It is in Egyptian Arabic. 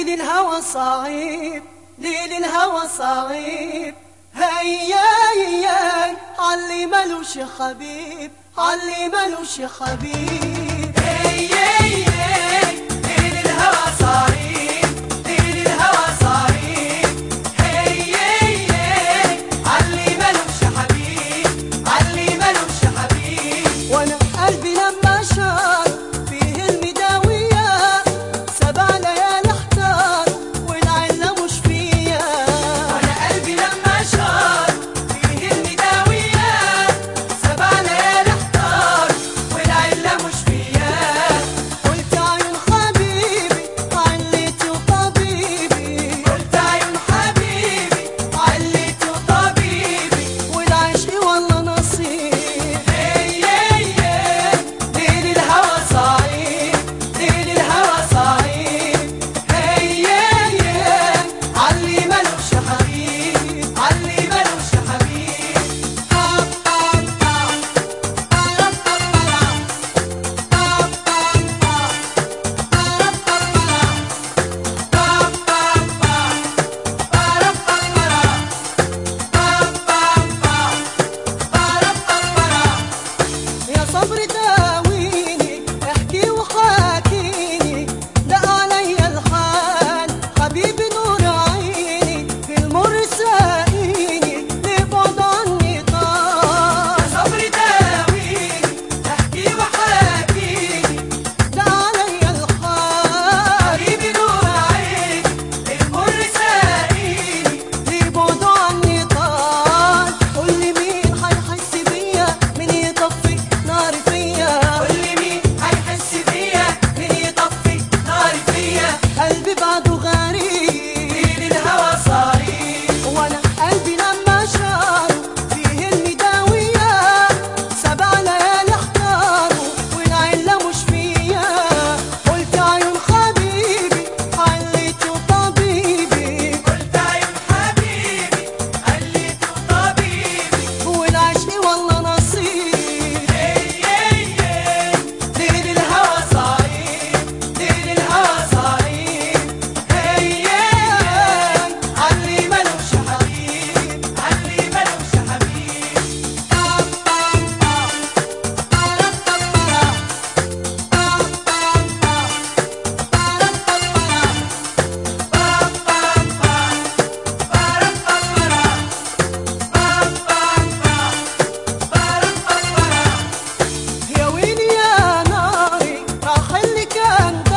ليل الهوى صعيب ليل الهوى صعيب هيا هيا علي ملوش حبيب علي ملوش حبيب هيا هيا ليل الهوى صعيب ليل الهوى صعيب هيا هيا علي ملوش حبيب علي ملوش حبيب وانا قلبي لما شار فيه المداوية سبع ليالي احتار والعلة مش فيا وانا قلبي لما شار فيه المداوية سبع ليالي احتار والعلة مش فيا قلت عيون حبيبي عليتي وطبيبي قلت عيون حبيبي عليتي وطبيبي والعشق والله نصيب هي هي ليل الهوى صعيب ليل الهوى صعيب هي هي علي ملوش حبيب علي ملوش حبيب يا صبر داويني احكي وحاكيني ده عليا الحال حبيبي نور عيني في المر ساقيني لبعد عني طال يا صبر داويني احكي وحاكيني ده عليا الحال حبيبي نور عيني في المر ساقيني لبعد عني طال قول لي مين هيحس بيا مين يطفي نار فيا قول لي مين هيحس بيا مين يطفي نار فيا قلبي بعده غريب الهوى صريح وانا قلبي لما شار فيه المداوية سبع ليالي احتاروا والعلة مش فيا قلت عيون حبيبي حليته طبيبي قلت عيون حبيبي حليته طبيبي والعشق والله نصيب ليل الهوى صعيب ليل الهوى صعيب هي علي ملوش حبيب علي ملوش حبيب يا ويلي يا ناري راح اللي كان